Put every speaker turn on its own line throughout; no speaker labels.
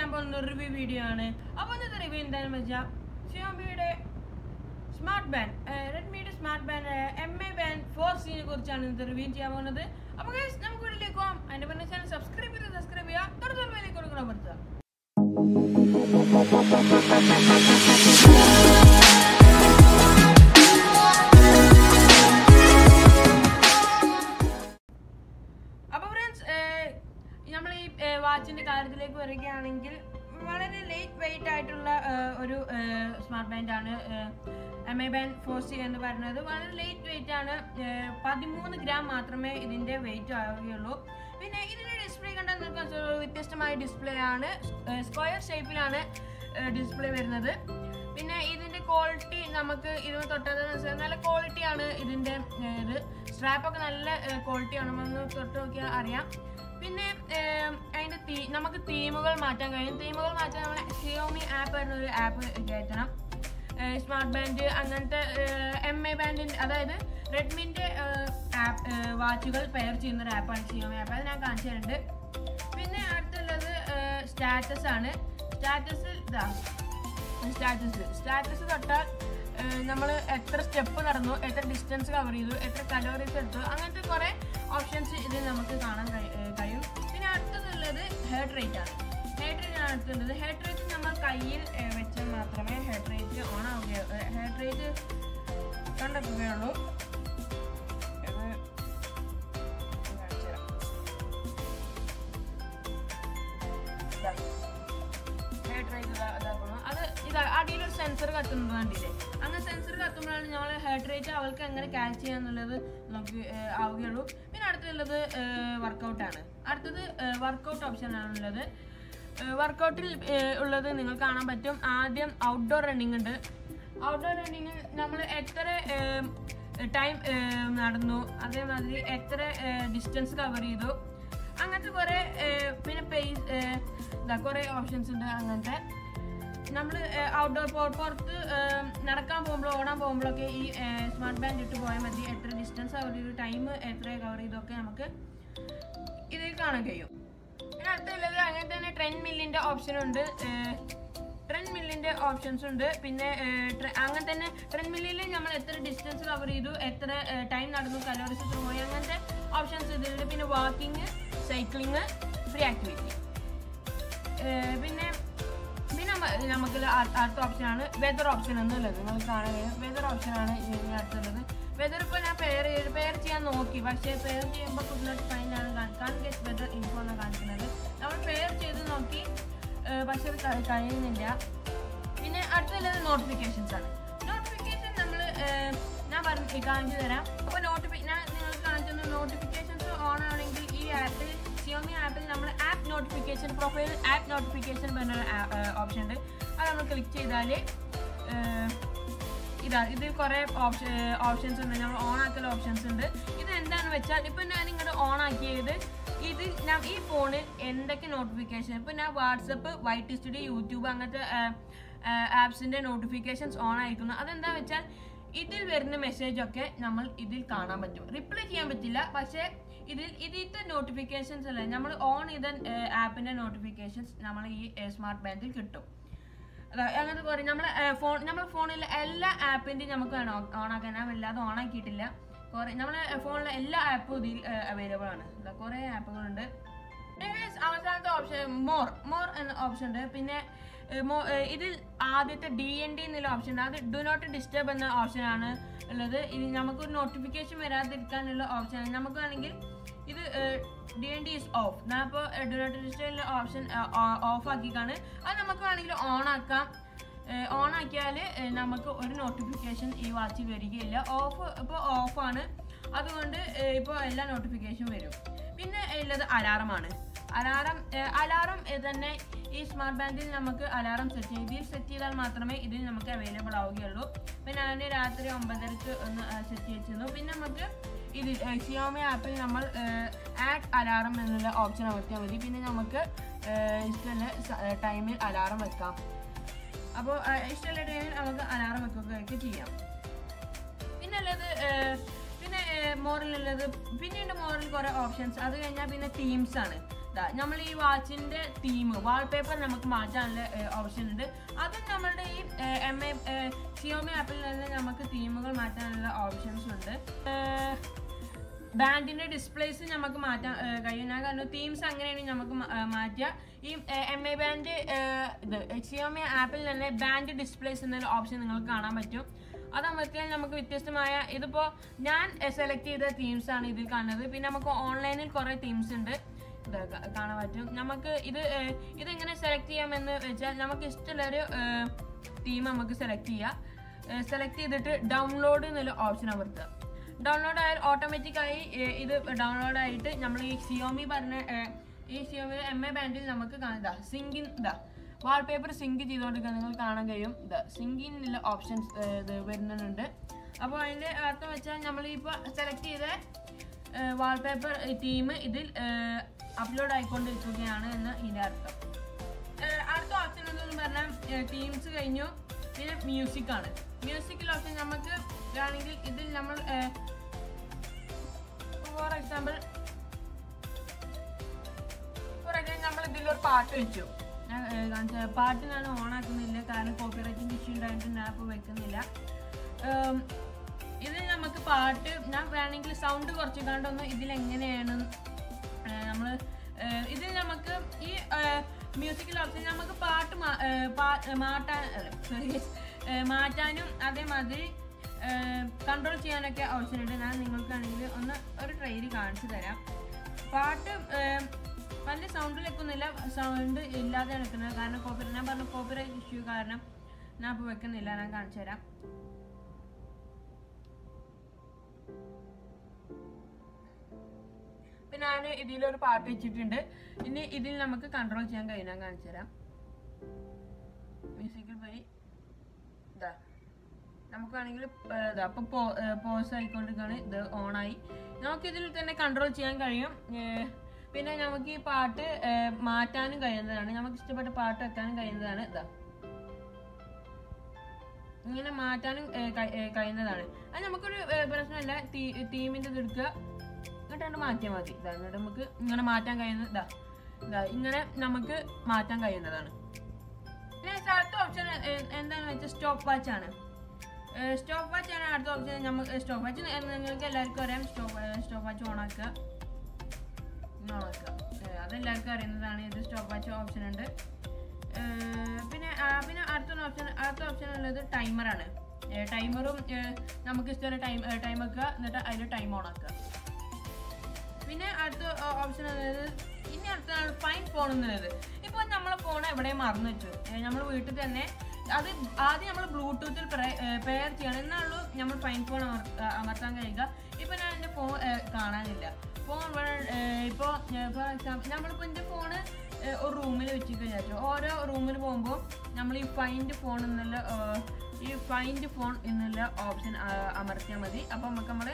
ചെയ്യാൻ പോകുന്ന review video ആണ് അപ്പോൾ ഇന്നത്തെ റിവ്യൂ എന്താണെന്ന് വെച്ചാൽ ഷിയോമിയുടെ സ്മാർട്ട് ബാൻഡ് റെഡ്മിയുടെ smart band M A band four സിനെ കുറിച്ചാണ് ഇന്നത്തെ റിവ്യൂ ചെയ്യാൻ പോകുന്നത് അപ്പോൾ guys, നമുക്ക് വീട്ടിലേക്ക് പോകാം അതിന്റെ പിന്നെ ചാനൽ സബ്സ്ക്രൈബ് ചെയ്ത് സബ്സ്ക്രൈബ് ചെയ്യുക തൊടുത്തുള്ള വിലയ്ക്ക് കൊടുക്കണം അമർത്തുക അപ്പോൾ ഫ്രണ്ട്സ് നമ്മൾ ഈ വാച്ചിന്റെ കാര്യത്തിലേക്ക് വരികയാണെങ്കിൽ വളരെ ലേറ്റ് വെയിറ്റ് ആയിട്ടുള്ള ഏഹ്, ഒരു സ്മാർട്ട് ബാൻഡ് ആണ് M I band four C എന്ന് പറയുന്നത് വളരെ ലേറ്റ് വെയിറ്റ് ആണ് ഏഹ്, പതിമൂന്ന് ഗ്രാം മാത്രമേ ഇതിന്റെ വെയിറ്റ് ആവുകയുള്ളൂ പിന്നെ ഇതിന്റെ ഡിസ്പ്ലേ കണ്ടാൽ നിങ്ങൾക്ക് മനസ്സിലാവും, ഒരു വ്യത്യസ്തമായ ഡിസ്പ്ലേ ആണ് സ്ക്വയർ ഷേപ്പിലാണ് ഡിസ്പ്ലേ വരുന്നത് പിന്നെ ഇതിന്റെ ക്വാളിറ്റി നമുക്ക് ഇത് തൊട്ടത് നല്ല ക്വാളിറ്റി ആണ് ഇതിന്റെ ഏഹ്, ഇത് സ്ട്രാപ്പ് ഒക്കെ നല്ല ക്വാളിറ്റി ആണ് നമ്മൾ തൊട്ട് നോക്കിയാൽ അറിയാം പിന്നെ ഏഹ്, അതിന്റെ തീ നമുക്ക് തീമുകൾ മാറ്റാൻ കഴിയും തീമുകൾ മാറ്റാൻ നമ്മൾ ഷിയോമി ആപ്പ് എന്ന ഒരു ആപ്പ് കയറ്റണം സ്മാർട്ട് ബാൻഡ് അങ്ങനത്തെ എം എ ബാൻഡിൻ്റെ അതായത് റെഡ്മിൻ്റെ ആപ്പ് വാച്ചുകൾ പെയർ ചെയ്യുന്ന ഒരു ആപ്പാണ് ഷിയോമി ആപ്പ് അത് ഞാൻ കാണിച്ചു തരുന്നുണ്ട് പിന്നെ അടുത്തുള്ളത് സ്റ്റാറ്റസ് ആണ് സ്റ്റാറ്റസ് ഇതാ സ്റ്റാറ്റസ് സ്റ്റാറ്റസ് തൊട്ടാൽ നമ്മൾ എത്ര സ്റ്റെപ്പ് നടന്നു എത്ര ഡിസ്റ്റൻസ് കവർ ചെയ്തു എത്ര കലോറീസ് എടുത്തു അങ്ങനത്തെ കുറേ ഓപ്ഷൻസ് ഇതിൽ നമുക്ക് കാണാൻ കഴി- ഏർ കഴിയും പിന്നെ അടുത്തതുള്ളത് ഹെഡ് റേറ്റ് ആണ് ഹെഡ് റേറ്റ് ആണ് അടുത്തുള്ളത് ഹെഡ് റേറ്റ് നമ്മൾ കയ്യിൽ ഏർ വെച്ചാൽ മാത്രമേ ഹെഡ് റേറ്റ് ഓൺ ആവുകയുള്ളൂ ഹെഡ് റേറ്റ് കണ്ടെത്തുകയുള്ളൂ ഇത് ഞാൻ കാണിച്ചു തരാം. ഇതാ. ഹെഡ് റേറ്റ് ഇതാക്കുന്നു അത് ഇതാ അടിയിലൊരു സെൻസർ കത്തുന്നത് കണ്ടില്ലേ അങ്ങനെ സെൻസർ കത്തുമ്പോഴാണ് നമ്മൾ ഹെഡ് റേറ്റ് അവൾക്ക് എങ്ങനെ ക്യാച്ച് ചെയ്യാന്നുള്ളത് നമുക്ക് ഏഹ്, ആവുകയുള്ളൂ പിന്നെ അടുത്തുള്ളത് വർക്കൗട്ടാണ് അടുത്തത് വർക്കൗട്ട് ഓപ്ഷൻ ആണുള്ളത് വർക്കൗട്ടിൽ ഉള്ളത് നിങ്ങൾ കാണാൻ പറ്റും ആദ്യം ഔട്ട്ഡോർ റണ്ണിങ് ഉണ്ട് ഔട്ട്ഡോർ റണ്ണിങ് നമ്മൾ എത്ര ടൈം നടന്നു അതേമാതിരി എത്ര ഡിസ്റ്റൻസ് കവർ ചെയ്തു അങ്ങനത്തെ കുറേ ഏഹ്, പിന്നെ പേസ് എന്താ കുറേ ഓപ്ഷൻസ് ഉണ്ട് അങ്ങനത്തെ നമ്മൾ ഔട്ട്ഡോർ പുറത്ത് ഏഹ്, നടക്കാൻ പോകുമ്പോൾ ഓടാൻ പോകുമ്പോഴൊക്കെ ഈ സ്മാർട്ട് ബാൻഡ് ഇട്ട് പോയാൽ മതി എത്ര ഡിസ്റ്റൻസ് കവർ ചെയ്തു ടൈം എത്ര കവർ ചെയ്തൊക്കെ നമുക്ക് ഇതിൽ കാണാൻ കഴിയും പിന്നെ അടുത്തുള്ളത് അങ്ങനെ തന്നെ ട്രെൻ മില്ലിൻ്റെ ഓപ്ഷൻ ഉണ്ട് ട്രെൻ മില്ലിൻ്റെ ഓപ്ഷൻസ് ഉണ്ട് പിന്നെ ഏഹ്, ട്രെ- അങ്ങനെ തന്നെ ട്രെൻ മില്ലിൽ നമ്മൾ എത്ര ഡിസ്റ്റൻസ് കവർ ചെയ്തു എത്ര ടൈം നടന്നു കലോറീസ് എത്ര പോയി അങ്ങനത്തെ ഓപ്ഷൻസ് ഇതിലുണ്ട് പിന്നെ വാക്കിംഗ് സൈക്ലിങ് ഫ്രീ ആക്ടിവിറ്റി പിന്നെ പിന്നെ നമ്മ- നമുക്ക് അടുത്ത ഓപ്ഷനാണ് വെതർ ഓപ്ഷൻ എന്നുള്ളത് നിങ്ങൾ കാണാൻ കഴിയും വെതർ ഓപ്ഷനാണ് ഇതിന് അടുത്തുള്ളത് വെതർ ഇപ്പോൾ ഞാൻ പെയർ ചെയ്ത് പെയർ ചെയ്യാൻ നോക്കി പക്ഷേ പെയർ ചെയ്യുമ്പോൾ കുട്ടിനോട്ട് ഫൈൻ ആണ് കാണിക്കാൻ ഗെറ്റ് വെതർ ഇൻഫോ എന്ന് കാണിക്കുന്നത് നമ്മൾ പെയർ ചെയ്ത് നോക്കി ഏഹ് പക്ഷേ അത് കഴി- കഴിയുന്നില്ല പിന്നെ അടുത്തുള്ളത് നോട്ടിഫിക്കേഷൻസ് ആണ് നോട്ടിഫിക്കേഷൻ നമ്മൾ ഞാൻ പറഞ്ഞു കാണിച്ചു തരാം അപ്പോൾ നോട്ടിഫി ഞാൻ നിങ്ങൾക്ക് കാണിച്ചു തന്ന നോട്ടിഫിക്കേഷൻസ് ഓൺ ആണെങ്കിൽ ഈ ആപ്പിൽ ഷിയോമി ആപ്പിൽ നമ്മൾ app notification profile app notification പറഞ്ഞ ഓപ്ഷൻ ഉണ്ട് അത് നമ്മൾ ക്ലിക്ക് ചെയ്താൽ ഇതാ ഇത് കുറേ ഓപ്ഷൻ ഓപ്ഷൻസ് ഉണ്ട് നമ്മൾ ഓൺ ആക്കൽ ഓപ്ഷൻസ് ഉണ്ട് ഇത് എന്താണെന്ന് വെച്ചാൽ ഇപ്പം ഞാൻ ഇങ്ങോട്ട് ഓൺ ആക്കിയത് ഇത് ഞാൻ ഈ ഫോണിൽ എന്തൊക്കെ നോട്ടിഫിക്കേഷൻ ഇപ്പം ഞാൻ വാട്സപ്പ് വൈറ്റ് സ്റ്റുഡിയോ യൂട്യൂബ് അങ്ങനത്തെ ആപ്സിൻ്റെ നോട്ടിഫിക്കേഷൻസ് ഓൺ ആയിരിക്കുന്നു അതെന്താ വെച്ചാൽ ഇതിൽ വരുന്ന മെസ്സേജ് ഒക്കെ നമ്മൾ ഇതിൽ കാണാൻ പറ്റും റിപ്ലൈ ചെയ്യാൻ പറ്റില്ല പക്ഷേ ഇതിൽ ഇതിലത്തെ നോട്ടിഫിക്കേഷൻസ് അല്ല നമ്മൾ ഓൺ ചെയ്ത ആപ്പിൻ്റെ നോട്ടിഫിക്കേഷൻസ് നമ്മൾ ഈ സ്മാർട്ട് ബാൻഡിൽ കിട്ടും അതാ അങ്ങനത്തെ കുറേ നമ്മളെ ഫോൺ നമ്മുടെ ഫോണിലെ എല്ലാ ആപ്പിൻ്റെയും നമുക്ക് ഓൺ ആക്കാൻ ഞാൻ വല്ലാതെ ഓൺ ആക്കിയിട്ടില്ല കുറേ നമ്മളെ ഫോണിലെ എല്ലാ ആപ്പും ഇതിൽ അവൈലബിൾ ആണ് ഇതാ കുറേ ആപ്പുകളുണ്ട് Anyways, അവസാനത്തെ ഓപ്ഷൻ മോർ മോർ എന്ന ഓപ്ഷൻ ഉണ്ട് പിന്നെ ഏർ, മോ- ഏർ, ഇതിൽ ആദ്യത്തെ ഡി എൻ ഡി എന്നുള്ള ഓപ്ഷൻ ഉണ്ട് അത് ഡു നോട്ട് ഡിസ്റ്റർബ് എന്ന ഓപ്ഷനാണ് ഉള്ളത് ഇത് നമുക്കൊരു നോട്ടിഫിക്കേഷൻ വരാതിരിക്കാനുള്ള ഓപ്ഷനാണ് നമുക്ക് വേണമെങ്കിൽ ഇത് D N D is off ഞാൻ ഇപ്പോൾ do not disturb option off ആക്കിക്കാണ് അത് നമുക്ക് വേണമെങ്കിൽ ഓൺ ആക്കാം ഓൺ ആക്കിയാൽ നമുക്ക് ഒരു നോട്ടിഫിക്കേഷൻ ഈ വാച്ചിൽ വരികയില്ല ഓഫ് ഇപ്പോൾ ഓഫാണ് അതുകൊണ്ട് ഇപ്പോൾ എല്ലാ നോട്ടിഫിക്കേഷൻ വരും പിന്നെ ഉള്ളത് അലാറമാണ് അലാറം അലാറം തന്നെ ഈ സ്മാർട്ട് ബാൻഡിൽ നമുക്ക് അലാറം സെറ്റ് ചെയ്ത് ഇതിൽ സെറ്റ് ചെയ്താൽ മാത്രമേ ഇതിൽ നമുക്ക് അവൈലബിൾ ആവുകയുള്ളൂ പിന്നെ ഞാൻ രാത്രി ഒമ്പതരക്ക് ഒന്ന് സെറ്റ് വെച്ചിരുന്നു പിന്നെ നമുക്ക് ഇത് ഷിയോമി ആപ്പിൽ നമ്മൾ ആഡ് അലാറം എന്നുള്ള ഓപ്ഷൻ അമർത്തിയാൽ മതി പിന്നെ നമുക്ക് ഏഹ്, ഇഷ്ടമുള്ള ടൈമിൽ അലാറം വെക്കാം അപ്പോൾ ഇഷ്ടമുള്ള ടൈമിൽ നമുക്ക് അലാറം വെക്കുകയൊക്കെ ചെയ്യാം പിന്നെ ഉള്ളത് ഏഹ്, പിന്നെ മോറിലുള്ളത് പിന്നീട് മോറിൽ കുറേ ഓപ്ഷൻസ് അത് കഴിഞ്ഞാൽ പിന്നെ തീംസ് ആണ് നമ്മൾ ഈ വാച്ചിന്റെ തീം വാൾപേപ്പർ നമുക്ക് മാറ്റാനുള്ള ഓപ്ഷൻ ഉണ്ട് അതും നമ്മളുടെ ഈ എം ഐ സിയോമി ആപ്പിൽ നിന്ന് നമുക്ക് തീമുകൾ മാറ്റാനുള്ള ഓപ്ഷൻസ് ഉണ്ട് ബാൻഡിന്റെ ഡിസ്പ്ലേസ് നമുക്ക് മാറ്റാൻ ഏഹ്, കഴിയും ഞാൻ കാരണം തീംസ് അങ്ങനെയാണെങ്കിൽ നമുക്ക് മാ- ഏഹ്, മാറ്റുക ഈ എം ഐ ബാൻഡ് ഇത് സിയോമി ആപ്പിൽ തന്നെ ബാൻഡ് ഡിസ്പ്ലേസ് എന്നൊരു ഓപ്ഷൻ നിങ്ങൾക്ക് കാണാൻ പറ്റും അത് അമർത്തിയാൽ നമുക്ക് വ്യത്യസ്തമായ ഇതിപ്പോൾ ഞാൻ സെലക്ട് ചെയ്ത തീംസ് ആണ് ഇതിൽ കാണുന്നത് പിന്നെ നമുക്ക് ഓൺലൈനിൽ കുറേ തീംസ് ഉണ്ട് ഇത് കാ- കാണാൻ പറ്റും നമുക്ക് ഇത് ഏഹ്, ഇതെങ്ങനെ സെലക്ട് ചെയ്യാമെന്ന് വെച്ചാൽ നമുക്ക് ഇഷ്ടമുള്ളൊരു തീം നമുക്ക് സെലക്ട് ചെയ്യാം സെലക്ട് ചെയ്തിട്ട് ഡൗൺലോഡ് എന്നുള്ള ഓപ്ഷൻ അമർത്തുക ഡൗൺലോഡ് ആയാൽ ഓട്ടോമാറ്റിക്കായി ഇത് ഡൗൺലോഡ് ആയിട്ട് നമ്മൾ ഈ സിയോമി പറഞ്ഞ ഏഹ്, ഈ സിയോമി എം എ ബാൻഡിൽ നമുക്ക് കാണാം സിങ്കിൻ ഇതാ വാൾപേപ്പർ സിങ്ക് ചെയ്തുകൊണ്ടിരിക്കുക നിങ്ങൾ കാണാൻ കഴിയും ഇത് സിങ്കിൻ എന്നുള്ള ഓപ്ഷൻസ് ഇത് വരുന്നുണ്ട് അപ്പോൾ അതിൻ്റെ അർത്ഥം വെച്ചാൽ നമ്മൾ ഇപ്പോൾ സെലക്ട് ചെയ്ത വാൾപേപ്പർ ടീം ഇതിൽ അപ്ലോഡ് ആയിക്കൊണ്ടിരിക്കുകയാണ് എന്ന് ഇതിൻ്റെ അർത്ഥം ഏഹ് അടുത്ത ഓപ്ഷൻ എന്ന് പറഞ്ഞാൽ ടീംസ് കഴിഞ്ഞു പിന്നെ മ്യൂസിക് ആണ് മ്യൂസിക്കിൽ ഓപ്ഷൻ നമുക്ക് ആണെങ്കിൽ ഇതിൽ നമ്മൾ ഫോർ എക്സാമ്പിൾ ഫോർ എക്സാമ്പിൾ നമ്മൾ ഇതിലൊരു പാട്ട് വെച്ചു ഞാൻ ഏഹ്, കാണിച്ച പാട്ട് ഞാൻ ഓൺ ആക്കുന്നില്ല കാരണം കോപ്പിറൈറ്റിംഗ് ഇഷ്യൂ ഉണ്ടായിട്ട് ഞാൻ ഇപ്പോൾ വെക്കുന്നില്ല ഏം, ഇതിൽ നമുക്ക് പാട്ട് ഞാൻ വേണമെങ്കിൽ സൗണ്ട് കുറച്ച് കണ്ടൊന്ന് ഇതിലെങ്ങനെയാണ് നമ്മൾ ഇതിൽ നമുക്ക് ഈ മ്യൂസിക്കൽ ഓപ്ഷൻ നമുക്ക് പാട്ട് മാ- ഏഹ് പാ- മാറ്റാൻ അല്ല, sorry, ഏഹ് മാറ്റാനും അതേമാതിരി കൺട്രോൾ ചെയ്യാനൊക്കെ ഓപ്ഷൻ ഉണ്ട് ഞാൻ നിങ്ങൾക്കാണെങ്കിൽ ഒന്ന് ഒരു ട്രെയിൽ കാണിച്ചു തരാം പാട്ട് ഏഹ്, വലിയ സൗണ്ടിൽ വെക്കുന്നില്ല സൗണ്ട് ഇല്ലാതെ വെക്കുന്നത് കാരണം കോപ്പി ഞാൻ പറഞ്ഞ കോപ്പിറൈറ്റ് ഇഷ്യൂ കാരണം ഞാൻ ഇപ്പോൾ വെക്കുന്നില്ല ഞാൻ കാണിച്ചു തരാം പിന്നെ ഞാൻ ഇതിലൊരു പാട്ട് വെച്ചിട്ടുണ്ട് ഇനി ഇതിൽ നമുക്ക് കൺട്രോൾ ചെയ്യാൻ കഴിയും ഞാൻ കാണിച്ചു തരാം മ്യൂസിക്കിൽ പോയി ഇതാ നമുക്ക് വേണമെങ്കിൽ ഇതാ അപ്പം പോസ് ആയിക്കൊണ്ടിരിക്കുകയാണ് ഇത് ഓണായി നമുക്ക് ഇതിൽ തന്നെ കൺട്രോൾ ചെയ്യാൻ കഴിയും ഏർ, പിന്നെ നമുക്ക് ഈ പാട്ട് ഏർ, മാറ്റാനും കഴിയുന്നതാണ് നമുക്ക് ഇഷ്ടപ്പെട്ട പാട്ട് വെക്കാനും കഴിയുന്നതാണ് ഇതാ ഇങ്ങനെ മാറ്റാനും ഏർ, കഴി- ഏർ, കഴിയുന്നതാണ് അത് നമുക്കൊരു ഏർ, പ്രശ്നമല്ല ടീമിൻ്റെ ഇത് എടുക്കുക എന്നിട്ടാണ്ട് മാറ്റിയാൽ മതി ഇതാ എന്നിട്ട് നമുക്ക് ഇങ്ങനെ മാറ്റാൻ കഴിയുന്ന ഇതാ ഇതാ ഇങ്ങനെ നമുക്ക് മാറ്റാൻ കഴിയുന്നതാണ് പിന്നെ അടുത്ത ഓപ്ഷൻ എന്താണെന്ന് വെച്ചാൽ സ്റ്റോപ്പ് വാച്ച് ആണ് സ്റ്റോപ്പ് വാച്ച് ആണ് അടുത്ത ഓപ്ഷൻ നമുക്ക് സ്റ്റോപ്പ് വാച്ച് നിങ്ങൾക്ക് എല്ലാവർക്കും അറിയാം സ്റ്റോപ്പ് സ്റ്റോപ്പ് വാച്ച് ഓൺ ആക്കുക ഓൺ ആക്കുക ഏഹ് അതെല്ലാവർക്കും അറിയുന്നതാണ് ഇത് സ്റ്റോപ്പ് വാച്ച് ഓപ്ഷൻ ഉണ്ട് ഏഹ് പിന്നെ ആ, പിന്നെ അടുത്ത ഓപ്ഷൻ അടുത്ത ഓപ്ഷൻ ഉള്ളത് ടൈമറാണ് ടൈമറും നമുക്ക് ഇഷ്ടമുള്ള ടൈം ടൈം വെക്കുക എന്നിട്ട് അതിൽ ടൈം ഓൺ ആക്കുക പിന്നെ അടുത്ത ഓപ്ഷൻ അതായത് ഇനി അടുത്താണ് ഫൈൻ ഫോൺ എന്നുള്ളത് ഇപ്പോൾ നമ്മളെ ഫോൺ എവിടെ മറന്നു വെച്ചു നമ്മൾ വീട്ടിൽ തന്നെ അത് ആദ്യം നമ്മൾ ബ്ലൂടൂത്തിൽ പെയർ ചെയ്യണം എന്നാലുള്ളൂ നമ്മൾ ഫൈൻ ഫോൺ അമർത്താൻ കഴിയുക ഇപ്പോൾ ഞാൻ എൻ്റെ ഫോൺ കാണാനില്ല ഫോൺ ഇപ്പോൾ ഫോർ എക്സാമ്പിൾ നമ്മളിപ്പോൾ എൻ്റെ ഫോണ് ഒരു റൂമിൽ വെച്ചിട്ട് വിചാരിച്ചു ഓരോ റൂമിൽ പോകുമ്പോൾ നമ്മൾ ഈ ഫൈൻഡ് ഫോൺ എന്നുള്ള ഏഹ്, ഈ ഫൈൻഡ് ഫോൺ എന്നുള്ള ഓപ്ഷൻ അമർത്തിയാൽ മതി അപ്പോൾ നമുക്ക് നമ്മൾ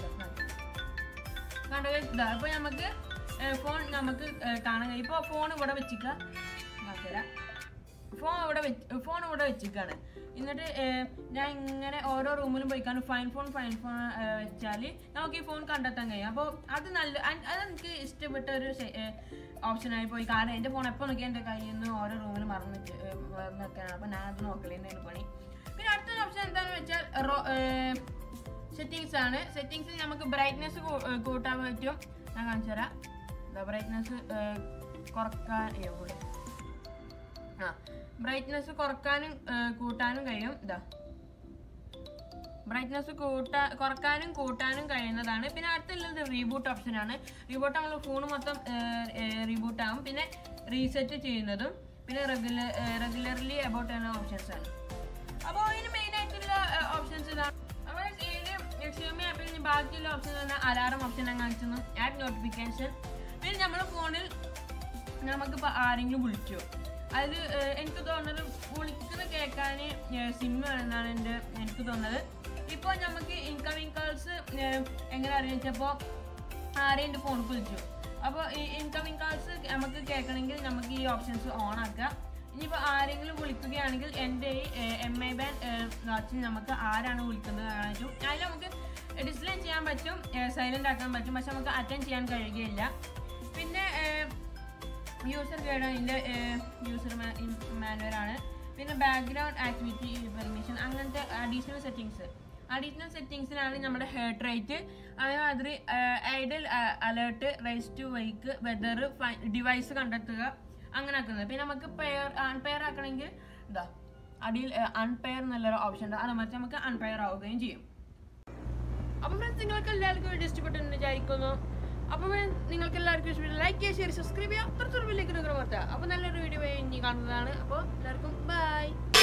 കണ്ടു ഇതാ ഇപ്പൊ നമുക്ക് ഫോൺ നമുക്ക് ഏഹ്, കാണാൻ കഴിയും ഇപ്പൊ ഫോൺ ഇവിടെ വെച്ചിക്ക കാണിച്ചുതരാം ഫോൺ ഇവിടെ വെച്ച് ഫോൺ ഇവിടെ വെച്ചിക്കാണ് എന്നിട്ട് ഏഹ്, ഞാൻ ഇങ്ങനെ ഓരോ റൂമിലും പോയിക്കാണ് ഫൈൻ ഫോൺ ഫൈൻ ഫോൺ വെച്ചാൽ നമുക്ക് ഈ ഫോൺ കണ്ടെത്താൻ കഴിയും അപ്പോൾ അത് നല്ല അൻ- അത് എനിക്ക് ഇഷ്ടപ്പെട്ട ഒരു ഓപ്ഷനായി പോയി കാരണം എൻ്റെ ഫോൺ എപ്പോൾ നോക്കിയാൽ എൻ്റെ കയ്യിൽ നിന്ന് ഓരോ റൂമിൽ മറന്നു വെച്ച് ഏഹ്, മറന്നു വെക്കാനാണ് അപ്പോൾ ഞാൻ അത് നോക്കലേന്ന് പണി പിന്നെ അടുത്തൊരു ഓപ്ഷൻ എന്താണെന്ന് വെച്ചാൽ റോ- ഏഹ്, സെറ്റിങ്സ് ആണ് സെറ്റിങ്സിൽ നമുക്ക് ബ്രൈറ്റ്നെസ് കൂട്ടാൻ പറ്റും ഞാൻ കാണിച്ചു തരാം ബ്രൈറ്റ്നെസ് കുറക്കാൻ അയ്യോ, ഇവിടെ. ആ ബ്രൈറ്റ്നെസ് കുറക്കാനും ഏ, കൂട്ടാനും കഴിയും ഇതാ ബ്രൈറ്റ്നെസ് കൂട്ടാ കുറക്കാനും കൂട്ടാനും കഴിയുന്നതാണ് പിന്നെ അടുത്തുള്ളത് റീബൂട്ട് ഓപ്ഷൻ ആണ് റീബൂട്ട് നമ്മൾ ഫോൺ മൊത്തം റീബൂട്ട് ആവും പിന്നെ റീസെറ്റ് ചെയ്യുന്നതും പിന്നെ റെഗുലർ റെഗുലർലി അബൌട്ട് ചെയ്യുന്ന ഓപ്ഷൻസ് ആണ് അപ്പോൾ ഇതിന് മെയിൻ ആയിട്ടുള്ള ഓപ്ഷൻസ് ഇതാണ് അപ്പോൾ ഇതിൽ എക്സ്യൂമി ആപ്പിൽ ഇനി ബാക്കിയുള്ള ഓപ്ഷൻ തന്നെ അലാറം ഓപ്ഷൻ ഞാൻ കാണിച്ചു ആപ്പ് നോട്ടിഫിക്കേഷൻ പിന്നെ നമ്മുടെ ഫോണിൽ നമുക്കിപ്പോൾ ആരെങ്കിലും വിളിച്ചു അതിൽ എനിക്ക് തോന്നുന്നത് വിളിക്കുന്നത് കേൾക്കാൻ സിം വേണമെന്നാണ് എൻ്റെ എനിക്ക് തോന്നുന്നത് ഇപ്പോൾ നമുക്ക് ഇൻകമിങ് കോൾസ് എങ്ങനെ അറിയാൻ വെച്ചപ്പോൾ ആരെയും ഫോൺ വിളിച്ചു അപ്പോൾ ഈ ഇൻകമിങ് കോൾസ് നമുക്ക് കേൾക്കണമെങ്കിൽ നമുക്ക് ഈ ഓപ്ഷൻസ് ഓൺ ആക്കുക ഇനിയിപ്പോൾ ആരെങ്കിലും വിളിക്കുകയാണെങ്കിൽ എൻ്റെ ഈ എം ഐ ബാൻ വാച്ചിൽ നമുക്ക് ആരാണ് വിളിക്കുന്നത് കാണാൻ പറ്റും അതിൽ നമുക്ക് ഡിസ്പ്ലേ ചെയ്യാൻ പറ്റും സൈലൻ്റ് ആക്കാൻ പറ്റും പക്ഷെ നമുക്ക് അറ്റൻഡ് ചെയ്യാൻ കഴിയുകയില്ല പിന്നെ ഏഹ്, യൂസർ ഗൈഡ് അതിൻ്റെ യൂസർ മാനുവൽ ആണ് പിന്നെ ബാക്ക്ഗ്രൗണ്ട് ആക്ടിവിറ്റി പെർമിഷൻ അങ്ങനത്തെ അഡീഷണൽ സെറ്റിങ്സ് അഡീഷണൽ സെറ്റിങ്സിലാണ് നമ്മുടെ ഹേർട്ട് റേറ്റ് അതേമാതിരി idle alert rise to wake weather device കണ്ടെത്തുക അങ്ങനെ ആക്കുന്നത് പിന്നെ നമുക്ക് പെയർ അൺപെയർ ആക്കണമെങ്കിൽ എന്താ അടിയിൽ അൺപെയർ എന്നുള്ളൊരു ഓപ്ഷൻ ഉണ്ട് അത് മറിച്ച് നമുക്ക് അൺപെയർ ആവുകയും ചെയ്യും അപ്പോൾ ഫ്രണ്ട്സ് നിങ്ങൾക്ക് എല്ലാവർക്കും വീഡിയോ ഇഷ്ടപ്പെട്ടെന്ന് വിചാരിക്കുന്നു അപ്പോൾ നിങ്ങൾക്ക് എല്ലാവർക്കും ഇഷ്ടപ്പെട്ടു ലൈക്ക് ചെയ്യുക ഷെയർ സബ്സ്ക്രൈബ് ചെയ്യുക അത്രത്തോളം വലിയ ഗ്രഹം അപ്പോൾ നല്ലൊരു വീഡിയോ ഇനി കാണുന്നതാണ് അപ്പോൾ എല്ലാവർക്കും ബൈ